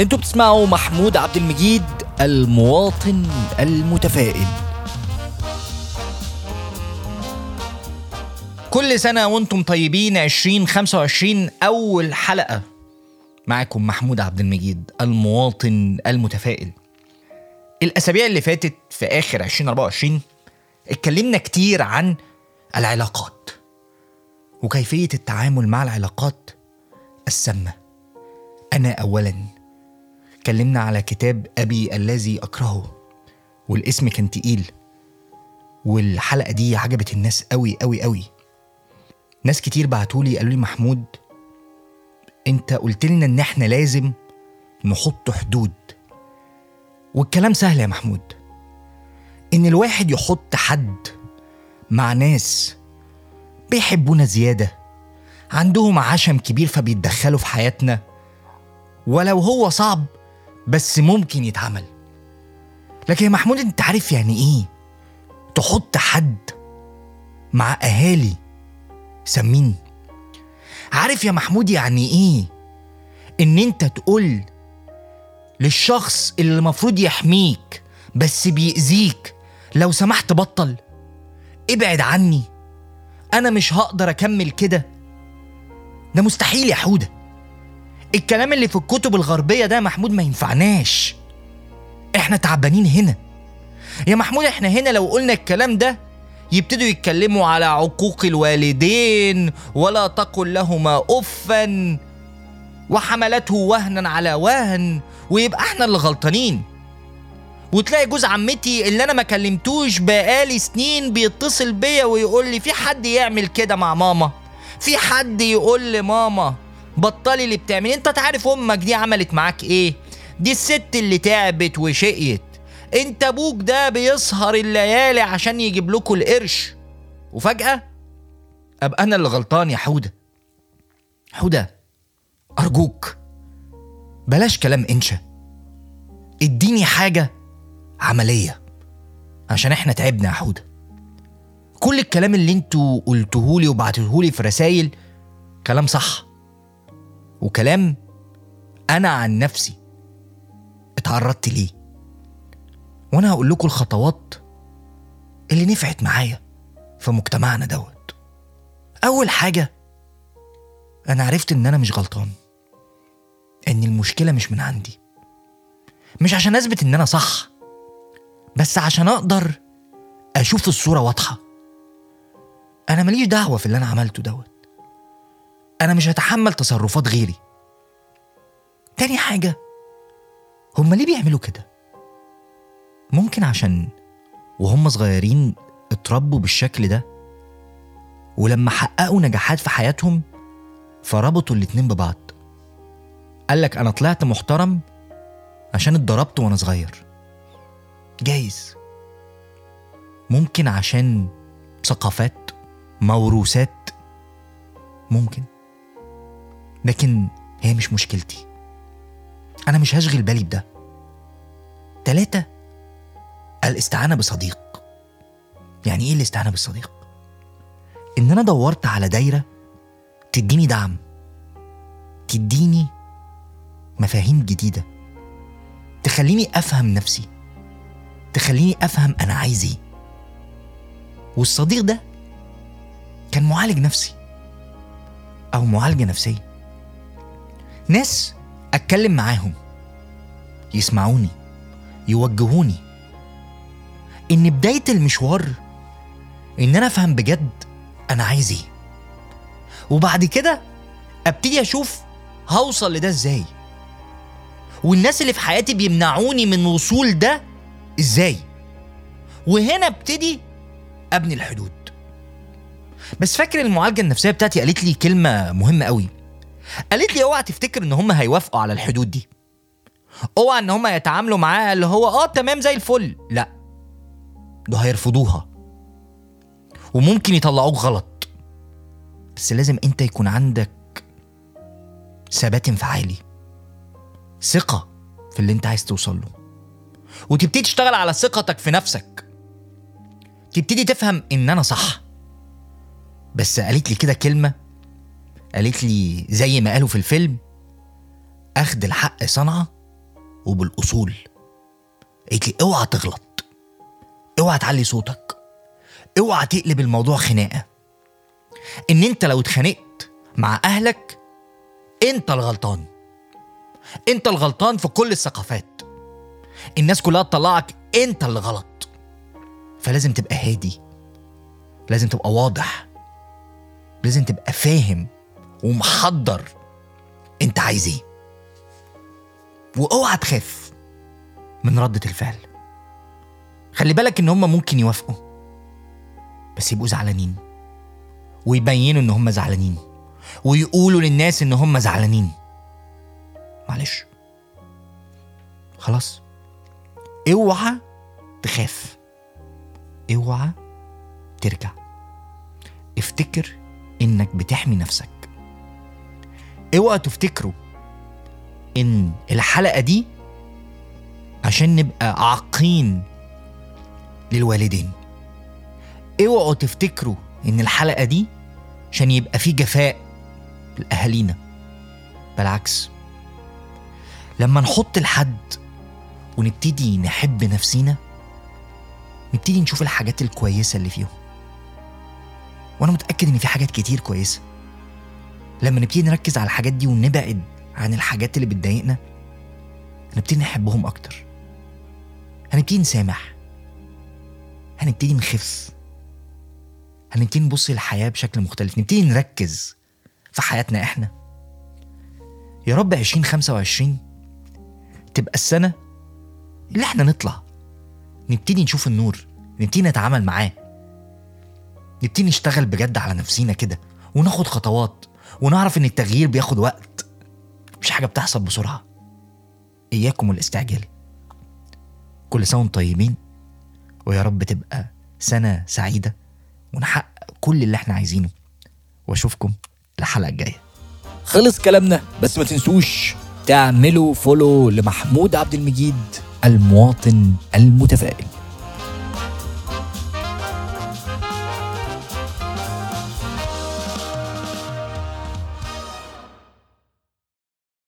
انتوا بتسمعوا محمود عبد المجيد المواطن المتفائل كل سنة وانتم طيبين 2025 أول حلقة معكم محمود عبد المجيد المواطن المتفائل الأسابيع اللي فاتت في آخر 2024 اتكلمنا كتير عن العلاقات وكيفية التعامل مع العلاقات السامة أنا أولا اتكلمنا على كتاب أبي الذي أكرهه والاسم كان تقيل والحلقة دي عجبت الناس قوي قوي قوي ناس كتير بعتولي قالوا لي محمود انت قلت لنا ان احنا لازم نحط حدود والكلام سهل يا محمود ان الواحد يحط حد مع ناس بيحبونا زيادة عندهم عشم كبير فبيتدخلوا في حياتنا ولو هو صعب بس ممكن يتعمل لكن يا محمود انت عارف يعني ايه تحط حد مع اهالي سمين عارف يا محمود يعني ايه ان انت تقول للشخص اللي المفروض يحميك بس بيأذيك لو سمحت بطل ابعد عني انا مش هقدر اكمل كده ده مستحيل يا حوده الكلام اللي في الكتب الغربيه ده يا محمود ما ينفعناش احنا تعبانين هنا يا محمود احنا هنا لو قلنا الكلام ده يبتدوا يتكلموا على عقوق الوالدين ولا تقل لهما افا وحملته وهنا على وهن ويبقى احنا اللي غلطانين وتلاقي جوز عمتي اللي انا ما كلمتوش بقالي سنين بيتصل بيا ويقول لي في حد يعمل كده مع ماما في حد يقول لماما بطلي اللي بتعملي انت تعرف امك دي عملت معاك ايه دي الست اللي تعبت وشقيت انت ابوك ده بيسهر الليالي عشان يجيب لكم القرش وفجأة ابقى انا اللي غلطان يا حودة حودة ارجوك بلاش كلام انشا اديني حاجة عملية عشان احنا تعبنا يا حودة كل الكلام اللي انتوا قلتهولي وبعتهولي في رسايل كلام صح وكلام انا عن نفسي اتعرضت ليه وانا هقول لكم الخطوات اللي نفعت معايا في مجتمعنا دوت اول حاجه انا عرفت ان انا مش غلطان ان المشكله مش من عندي مش عشان اثبت ان انا صح بس عشان اقدر اشوف الصوره واضحه انا ماليش دعوه في اللي انا عملته دوت انا مش هتحمل تصرفات غيري تاني حاجه هما ليه بيعملوا كده ممكن عشان وهم صغيرين اتربوا بالشكل ده ولما حققوا نجاحات في حياتهم فربطوا الاتنين ببعض قالك انا طلعت محترم عشان اتضربت وانا صغير جايز ممكن عشان ثقافات موروثات ممكن لكن هي مش مشكلتي انا مش هشغل بالي بده تلاتة الاستعانة بصديق يعني ايه الاستعانة بالصديق ان انا دورت على دايرة تديني دعم تديني مفاهيم جديدة تخليني افهم نفسي تخليني افهم انا عايز ايه والصديق ده كان معالج نفسي او معالجة نفسية ناس اتكلم معاهم يسمعوني يوجهوني ان بدايه المشوار ان انا افهم بجد انا عايز ايه وبعد كده ابتدي اشوف هوصل لده ازاي والناس اللي في حياتي بيمنعوني من وصول ده ازاي وهنا ابتدي ابني الحدود بس فاكر المعالجه النفسيه بتاعتي قالت لي كلمه مهمه قوي قالت لي اوعى تفتكر ان هم هيوافقوا على الحدود دي اوعى ان هم يتعاملوا معاها اللي هو اه تمام زي الفل لا ده هيرفضوها وممكن يطلعوك غلط بس لازم انت يكون عندك ثبات انفعالي ثقة في اللي انت عايز توصل له وتبتدي تشتغل على ثقتك في نفسك تبتدي تفهم ان انا صح بس قالت لي كده كلمة قالت لي زي ما قالوا في الفيلم اخد الحق صنعة وبالاصول قالت لي اوعى تغلط اوعى تعلي صوتك اوعى تقلب الموضوع خناقه ان انت لو اتخانقت مع اهلك انت الغلطان انت الغلطان في كل الثقافات الناس كلها تطلعك انت اللي غلط فلازم تبقى هادي لازم تبقى واضح لازم تبقى فاهم ومحضر انت عايز ايه واوعى تخاف من ردة الفعل خلي بالك ان هم ممكن يوافقوا بس يبقوا زعلانين ويبينوا ان هم زعلانين ويقولوا للناس ان هم زعلانين معلش خلاص اوعى تخاف اوعى ترجع افتكر انك بتحمي نفسك اوعى تفتكروا ان الحلقه دي عشان نبقى عاقين للوالدين اوعوا تفتكروا ان الحلقه دي عشان يبقى في جفاء لاهالينا بالعكس لما نحط الحد ونبتدي نحب نفسينا نبتدي نشوف الحاجات الكويسه اللي فيهم وانا متاكد ان في حاجات كتير كويسه لما نبتدي نركز على الحاجات دي ونبعد عن الحاجات اللي بتضايقنا هنبتدي نحبهم اكتر هنبتدي نسامح هنبتدي نخف هنبتدي نبص للحياه بشكل مختلف نبتدي نركز في حياتنا احنا يا رب 2025 تبقى السنه اللي احنا نطلع نبتدي نشوف النور نبتدي نتعامل معاه نبتدي نشتغل بجد على نفسينا كده وناخد خطوات ونعرف ان التغيير بياخد وقت مش حاجه بتحصل بسرعه اياكم والاستعجال كل سنه وانتم طيبين ويا رب تبقى سنه سعيده ونحقق كل اللي احنا عايزينه واشوفكم الحلقه الجايه خلص كلامنا بس ما تنسوش تعملوا فولو لمحمود عبد المجيد المواطن المتفائل